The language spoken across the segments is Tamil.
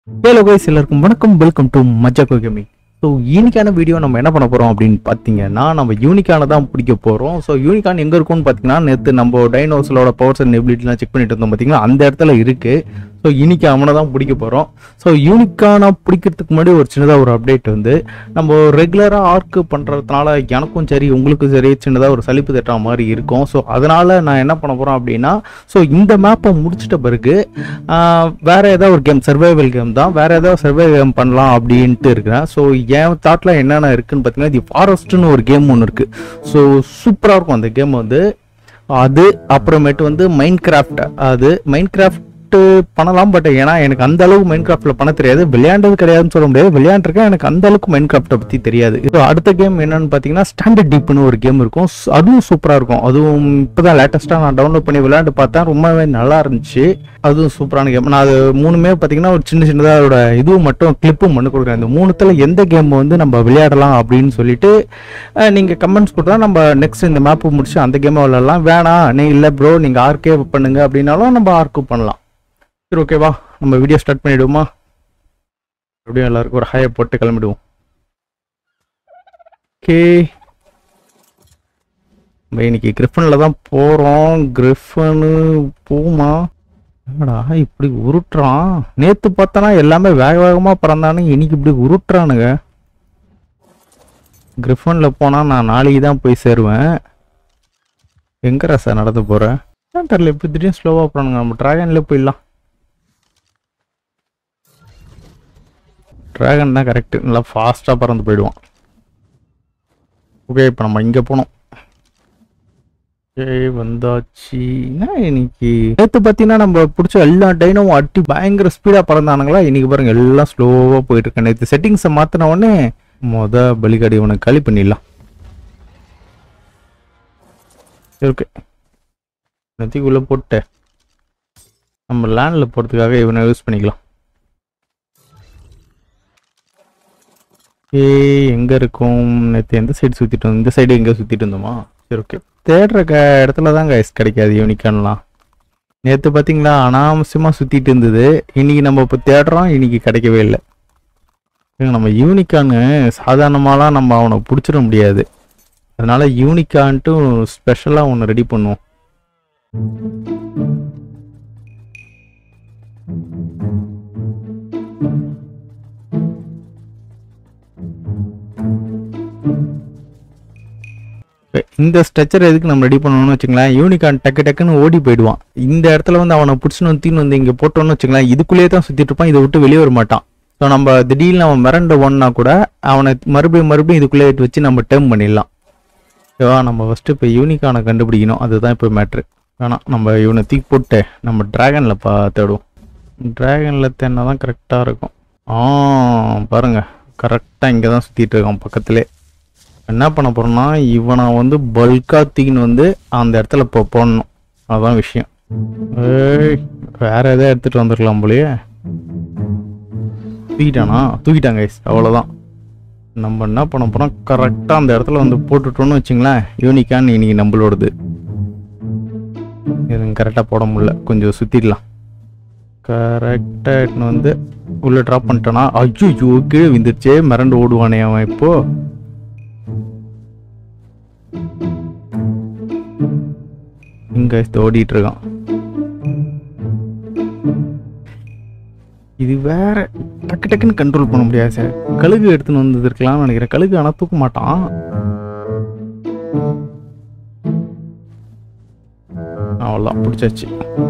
ஹலோ கைஸ் எல்லாருக்கும் வணக்கம் welcome to Majakko gaming so யூனிக்கான வீடியோ நம்ம என்ன பண்ண போகிறோம் அப்படின்னு பார்த்தீங்கன்னா நம்ம யூனிக்கான தான் பிடிக்க போகிறோம் ஸோ யூனிக்கான் எங்கே இருக்கும்னு பார்த்தீங்கன்னா நேற்று நம்ம டைனோஸலோட பவர்ஸ் அண்ட் எபிலிட்டிலாம் செக் பண்ணிட்டு இருந்தோம் பார்த்தீங்கன்னா அந்த இடத்துல இருக்குது ஸோ யூனிக்கு அவனை தான் பிடிக்க போகிறோம் ஸோ யூனிக்கான பிடிக்கிறதுக்கு முன்னாடி ஒரு சின்னதாக ஒரு அப்டேட் வந்து நம்ம ரெகுலராக ஆர்க்கு பண்ணுறதுனால எனக்கும் சரி உங்களுக்கும் சரி சின்னதாக ஒரு சலிப்பு தட்டுற மாதிரி இருக்கும் ஸோ அதனால் நான் என்ன பண்ண போகிறோம் அப்படின்னா ஸோ இந்த மேப்பை முடிச்சிட்ட பிறகு ஆஹ், வேற ஏதாவது ஒரு கேம் சர்வைவல் கேம் தான் வேற ஏதாவது சர்வைவல் கேம் பண்ணலாம் அப்படின்ட்டு இருக்கிறேன் ஸோ என் தாட்டில் என்னென்ன இருக்குன்னு பார்த்தீங்கன்னா தி ஃபாரஸ்ட்னு ஒரு கேம் ஒன்று இருக்குது ஸோ சூப்பராக இருக்கும் அந்த கேம் வந்து அது அப்புறமேட்டு வந்து மைண்ட் கிராஃப்ட் அது மைண்ட் கிராஃப்ட் பண்ணலாம் பட் ஏன்னா எனக்கு அந்த அளவுக்கு மைண்ட் கிராஃப்ட்ல பண்ண தெரியாது விளையாண்டது கிடையாதுன்னு சொல்ல முடியாது விளையாண்டுருக்கேன் எனக்கு அந்த அளவுக்கு மைண்ட் கிராஃப்டை பத்தி தெரியாது இப்போ அடுத்த கேம் என்னன்னு பார்த்தீங்கன்னா ஸ்டாண்டர்ட் டீப்னு ஒரு கேம் இருக்கும் ஸ்- அதுவும் சூப்பரா இருக்கும் அதுவும் இப்போதான் லேட்டஸ்டா நான் டவுன்லோட் பண்ணி விளையாண்டு பார்த்தேன் ரொம்பவே நல்லா இருந்துச்சு அதுவும் சூப்பரான கேம் நான் அது மூணுமே பார்த்தீங்கன்னா ஒரு சின்ன சின்னதாக அதோட இதுவும் மட்டும் கிளிப்பும் பண்ணி கொடுக்குறேன் இந்த மூணுத்துல எந்த கேம் வந்து நம்ம விளையாடலாம் அப்படின்னு சொல்லிட்டு அஹ், நீங்க கமெண்ட்ஸ் கொடுத்தா நம்ம நெக்ஸ்ட் இந்த மேப்பு முடிச்சு அந்த கேமை விளையாடலாம் வேணாம் நீ இல்லை ப்ரோ நீங்க ஆர்கே பண்ணுங்க அப்படின்னாலும் நம்ம ஆர்க்கு பண்ணலாம் சரி ஓகேவா நம்ம வீடியோ ஸ்டார்ட் பண்ணிடுவோமா அப்படியே எல்லாருக்கும் ஒரு ஹாயை போட்டு கிளம்பிடுவோம் ஓகே நம்ம இன்னைக்கு கிரிஃபனில் தான் போகிறோம் கிரிஃபனு போமா என்னடா இப்படி உருட்டுறான் நேற்று பார்த்தனா எல்லாமே வேக வேகமாக பறந்தானுங்க இன்னைக்கு இப்படி உருட்டுறானுங்க கிரிஃபனில் போனால் நான் நாளைக்கு தான் போய் சேருவேன் எங்கே ரசா நடந்து போகிறேன் தெரியல இப்படி திடீர்னு ஸ்லோவாக போகிறானுங்க நம்ம ட்ராகன்லேயே போயிடலாம் ட்ராகன் தான் கரெக்ட் நல்லா ஃபாஸ்ட்டாக பறந்து போயிடுவான் ஓகே இப்போ நம்ம இங்கே போனோம் ஓகே வந்தாச்சு என்ன இன்னைக்கு நேற்று பார்த்தீங்கன்னா நம்ம பிடிச்ச எல்லா டைனமும் அட்டி பயங்கர ஸ்பீடாக பறந்தானுங்களா இன்னைக்கு பாருங்க எல்லாம் ஸ்லோவாக போயிட்டு இருக்கேன் நேற்று செட்டிங்ஸை மாற்றின உடனே மொத பலிகாடி உனக்கு களி பண்ணிடலாம் ஓகே நெத்திக்குள்ளே போட்டு நம்ம லேண்டில் போகிறதுக்காக இவனை யூஸ் பண்ணிக்கலாம் ஏய் எங்க இருக்கும் நேற்று எந்த சைடு சுத்திட்டு இருந்தோம் இந்த சைடு எங்க சுத்திட்டு இருந்தோமா சரி ஓகே தேடுற க இடத்துல தான் கைஸ் கிடைக்காது யூனிக்கான்லாம் நேற்று பார்த்தீங்களா அனாவசியமா சுத்திட்டு இருந்தது இன்னைக்கு நம்ம இப்போ தேடுறோம் இன்னைக்கு கிடைக்கவே இல்லை ஏங்க, நம்ம யூனிக்கானு சாதாரணமாலாம் நம்ம அவனை பிடிச்சிட முடியாது அதனால யூனிக்கான்ட்டு ஸ்பெஷலாக ஒன்று ரெடி பண்ணுவோம் இப்ப இந்த ஸ்ட்ரக்சர் எதுக்கு நம்ம ரெடி பண்ணணும்னு வச்சுங்களேன் யூனிகான் டக்கு டக்குன்னு ஓடி போயிடுவான் இந்த இடத்துல வந்து அவனை பிடிச்சின்னு வந்து தீன்னு வந்து இங்கே போட்டோம்னு வச்சுங்களேன் இதுக்குள்ளேயே தான் சுற்றிட்டு இருப்பான் இதை விட்டு வெளியே வர மாட்டான் ஸோ நம்ம திடீர்னு அவன் மிரண்ட ஒன்னா கூட அவனை மறுபடியும் மறுபடியும் இதுக்குள்ளே வச்சு நம்ம டேர்ம் பண்ணிடலாம் ஓகேவா நம்ம ஃபஸ்ட்டு இப்போ யூனிகானை கண்டுபிடிக்கணும் அதுதான் இப்போ மேட்ரு வேணாம் நம்ம இவனை தூக்கி போட்டு நம்ம டிராகனில் பா தேடுவோம் டிராகனில் தேடினா தான் கரெக்டாக இருக்கும் ஆ பாருங்க கரெக்டாக இங்கே தான் சுற்றிட்டு இருக்கான் பக்கத்துலேயே என்ன பண்ண போறோம்னா இவனை வந்து பல்கா தூக்கின்னு வந்து அந்த இடத்துல இப்போ போடணும் அதான் விஷயம் ஏய் வேற எதாவது எடுத்துட்டு வந்துருக்கலாம் போலயே தூக்கிட்டானா தூக்கிட்டாங்க guys அவ்வளோதான் நம்ம என்ன பண்ண போறோம் கரெக்டாக அந்த இடத்துல வந்து போட்டுட்டோம்னு வச்சுங்களேன் யூனிக்கான் இன்னைக்கு நம்மளோடது இது கரெக்டாக போட முடியல கொஞ்சம் சுற்றிடலாம் கரெக்டாக எடுத்துன்னு வந்து உள்ளே ட்ராப் பண்ணிட்டோன்னா ஐயோ கீழே விந்துருச்சே மிரண்டு ஓடுவானே அவன் இப்போ இங்க ஓடிட்டு இருக்கான் இது வேற டக்கு டக்குன்னு கண்ட்ரோல் பண்ண முடியாது சார் கழுகு எடுத்துன்னு வந்தது இருக்கலாம்னு நினைக்கிறேன் கழுகு ஆனா தூக்க மாட்டான் அவ்வளோதான் பிடிச்சாச்சு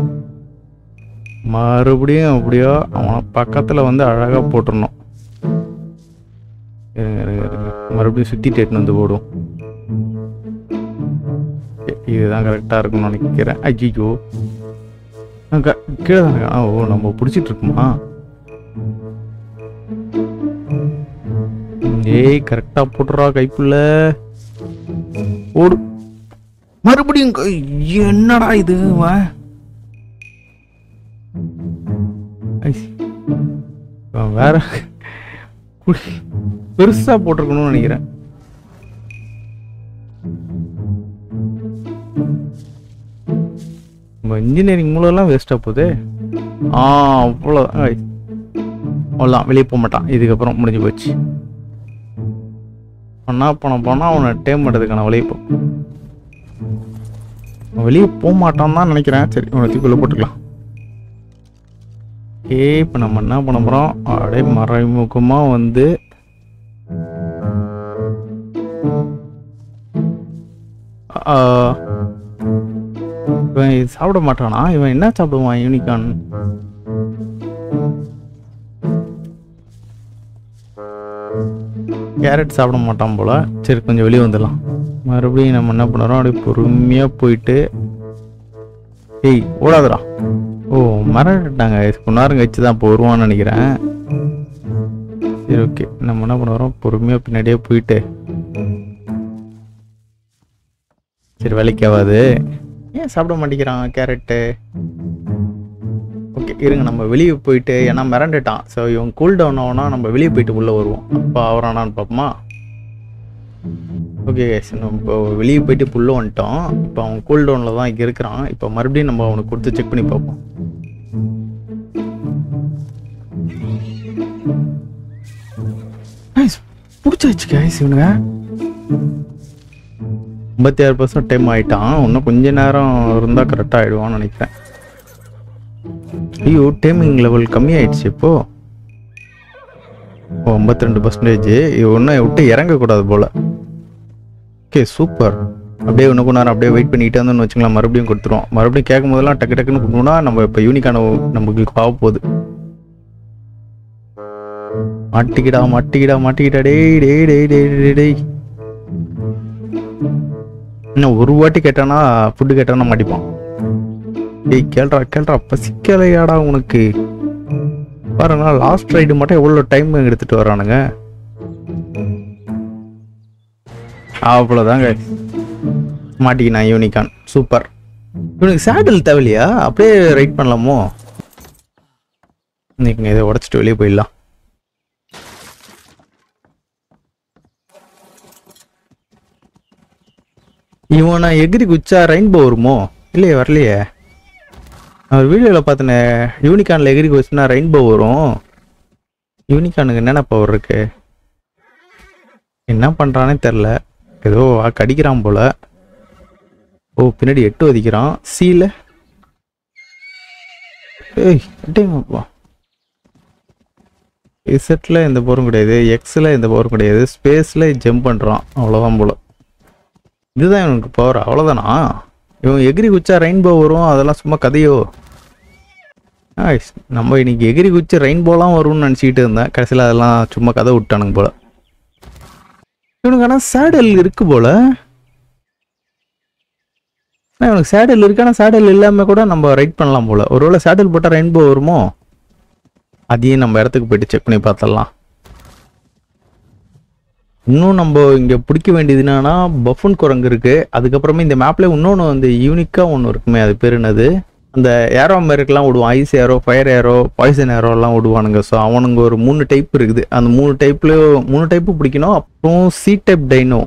மறுபடியும் அப்படியோ அவனை பக்கத்துல வந்து அழகா போட்டுறணும் இருங்க இருங்க இருங்க மறுபடியும் சுத்திட்டு எடுத்துன்னு வந்து போடும் Okay, இதுதான் கரெக்டாக இருக்கும்னு நினைக்கிறேன் ஐயோ கீழே தானே இருக்கா? ஓ நம்ம பிடிச்சிட்டு இருக்குமா ஏய் கரெக்டாக போட்டுறா கைக்குள்ள ஓடு மறுபடியும் க- என்னடா இது இவன்? ஐஸ். இவன் வேற குடி- பெருசா போட்டிருக்கணும்னு நினைக்கிறேன் நம்ம இன்ஜினியரிங் மூலம்லாம் வேஸ்ட்டாக போகுது ஆ அவ்வளோதான் அவ்வளோதான் வெளியே போக மாட்டான் இதுக்கப்புறம் முடிஞ்சு போச்சு பண்ணா பணம் போனால் அவனை டேம் பண்ணுறதுக்கான வழியை போ அவன் வெளியே போக மாட்டான் தான் நினைக்கிறேன் சரி அவனை தூக்கிள்ள போட்டுக்கலாம் ஏ இப்போ நம்ம என்ன பண்ண போகிறோம் அப்படியே மறைமுகமாக வந்து ஆ, இவன் இது சாப்பிட மாட்டானா இவன் என்ன சாப்பிடுவான் யூனிகான் கேரட் சாப்பிட மாட்டான் போல சரி கொஞ்சம் வெளியே வந்துடலாம் மறுபடியும் நம்ம என்ன பண்ணுறோம் அப்படியே பொறுமையாக போயிட்டு ஏய் ஓடாதடா ஓ மறந்துட்டாங்க கொஞ்ச நேரம் கழிச்சு தான் இப்போ வருவான்னு நினைக்கிறேன் சரி ஓகே நம்ம என்ன பண்ணுறோம் பொறுமையாக பின்னாடியே போயிட்டு சரி வேலைக்கு ஆகாது ஏன் சாப்பிட மாட்டேங்கிறான் கேரட்டு ஓகே இருங்க நம்ம வெளியே போயிட்டு ஏன்னா மிரண்டுட்டான் ஸோ இவன் கூல் டவுன் ஆகுனா நம்ம வெளியே போயிட்டு உள்ளே வருவோம் அப்போ அவரானான்னு பார்ப்போமா ஓகே நம்ம இப்போ வெளியே போயிட்டு இப்போ உள்ளே வந்துட்டோம் இப்போ அவன் கூல் டவுனில் தான் இங்கே இருக்கிறான் இப்போ மறுபடியும் நம்ம அவனுக்கு கொடுத்து செக் பண்ணி பார்ப்போம் பிடிச்சாச்சு கைஸ் இவனுங்க ஐம்பத்தி ஆறு பர்சன்ட் டைம் ஆயிட்டான் இன்னும் கொஞ்ச நேரம் இருந்தால் கரெக்டாக ஆயிடுவான்னு நினைக்கிறேன் ஐயோ டைமிங் லெவல் கம்மி ஆயிடுச்சு இப்போ ஓ ஐம்பத்தி ரெண்டு பர்சன்டேஜ் ஒன்றும் விட்டு இறங்கக்கூடாது போல ஓகே சூப்பர் அப்படியே இன்னும் கொஞ்ச நேரம் அப்படியே வெயிட் பண்ணிட்டு இருந்தோம்னு வச்சுக்கலாம் மறுபடியும் கொடுத்துருவோம் மறுபடியும் கேட்கும் போதெல்லாம் டக்கு டக்குன்னு கொடுக்கணும்னா நம்ம இப்போ யூனிக்கான நமக்கு ஆக போகுது மாட்டிக்கிடா மாட்டிக்கிடா மாட்டிக்கிடா டேய் டேய் டேய் டேய் டேய் டேய் இன்னும் ஒரு வாட்டி கேட்டானா ஃபுட்டு கேட்டானா மாட்டிப்பான் டேய் கேள்றா கேள்றா பசிக்கலையாடா உனக்கு பாருங்க லாஸ்ட் ரைடு மட்டும் எவ்வளோ டைம் எடுத்துட்டு வரானுங்க அவ்வளோதாங்க மாட்டிக்கினான் யூனிகான் சூப்பர் இவனுக்கு சேடல் தேவையில்லையா அப்படியே ரைட் பண்ணலாமோ இன்னைக்கு இதை உடச்சிட்டு வெளியே போயிடலாம் இவன் நான் எகிரி குச்சா ரெயின்போ வருமோ இல்லையே வரலையே அவர் வீடியோவில் பார்த்தனே யூனிகானில் எகிரி குச்சுனா ரெயின்போ வரும் யூனிகானுக்கு என்னென்ன பவர் இருக்கு என்ன பண்ணுறானே தெரில ஏதோ கடிக்கிறான் போல ஓ பின்னாடி எட்டு வதிக்கிறான் சீல ஏய் எட்டேங்கப்பா இசட்டில் எந்த பவரும் கிடையாது எக்ஸில் எந்த பவரும் கிடையாது ஸ்பேஸில் ஜம்ப் பண்ணுறான் அவ்வளோதான் போல இதுதான் இவனுக்கு பவர் அவ்வளோதானா இவன் எகிரி குச்சா ரெயின்போ வரும் அதெல்லாம் சும்மா கதையோ ஆய்ஸ், நம்ம இன்னைக்கு எகிரி குச்சி ரெயின்போலாம் வரும்னு நினச்சிக்கிட்டு இருந்தேன் கடைசியில் அதெல்லாம் சும்மா கதை விட்டானுங்க போல இவனுக்கு ஆனால் சேடல் இருக்கு போல ஆனா, இவனுக்கு சேடல் இருக்கு ஆனால் சேடல் இல்லாமல் கூட நம்ம ரைட் பண்ணலாம் போல ஒருவேளை சேடல் போட்டால் ரெயின்போ வருமோ அதையும் நம்ம இடத்துக்கு போயிட்டு செக் பண்ணி பார்த்துடலாம் இன்னும் நம்ம இங்க பிடிக்க வேண்டியது என்னன்னா பஃபன் குரங்கு இருக்கு அதுக்கப்புறமே இந்த மேப்ல இன்னொன்று வந்து யூனிக்கா ஒன்று இருக்குமே அது பேர் என்னது அந்த ஏரோ மாரிக்கெல்லாம் விடுவான் ice arrow fire arrow poison arrow எல்லாம் விடுவானுங்க ஸோ அவனுங்க ஒரு மூணு டைப் இருக்குது அந்த மூணு டைப்ல மூணு டைப்பு பிடிக்கணும் அப்புறம் சி டைப் டைனோ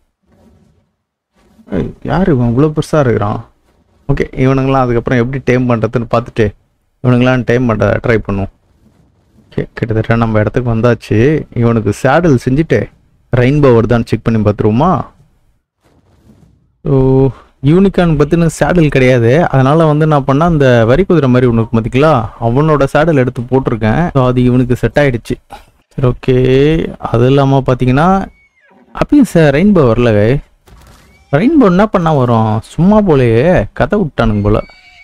ஏய், யாரு இவன் இவ்வளோ பெருசா இருக்கிறான் ஓகே இவனுங்களாம் அதுக்கப்புறம் எப்படி டைம் பண்றதுன்னு பார்த்துட்டு இவனுங்களாம் டைம் பண்ண ட்ரை பண்ணுவோம் ஓகே கிட்டத்தட்ட நம்ம இடத்துக்கு வந்தாச்சு இவனுக்கு சேடல் செஞ்சுட்டு ரெயின்போ வருதான்னு செக் பண்ணி பார்த்துருவோமா ஸோ யூனிகான் பற்றின சேடல் கிடையாது அதனால வந்து நான் பண்ண அந்த வரி குதிரை மாதிரி உனக்கு மதிக்கலா அவனோட சேடல் எடுத்து போட்டிருக்கேன் ஸோ அது இவனுக்கு செட் ஆயிடுச்சு சரி ஓகே அது இல்லாமல் பார்த்தீங்கன்னா அப்பயும் சார் ரெயின்போ வரல ரெயின்போ என்ன பண்ணா வரும் சும்மா போலயே கதை விட்டானுங்க போல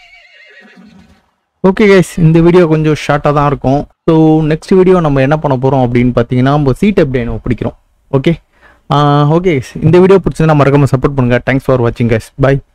ஓகே கைஸ் இந்த வீடியோ கொஞ்சம் ஷார்ட்டாக தான் இருக்கும் ஸோ நெக்ஸ்ட் வீடியோ நம்ம என்ன பண்ண போகிறோம் அப்படின்னு பார்த்தீங்கன்னா நம்ம சீட் அப்டேன் பிடிக்கிறோம் ஓகே ஓகே இந்த வீடியோ பிடிச்சதுன்னா மறக்காம சப்போர்ட் பண்ணுங்கள் தேங்க்ஸ் ஃபார் வாட்சிங் கைஸ் பை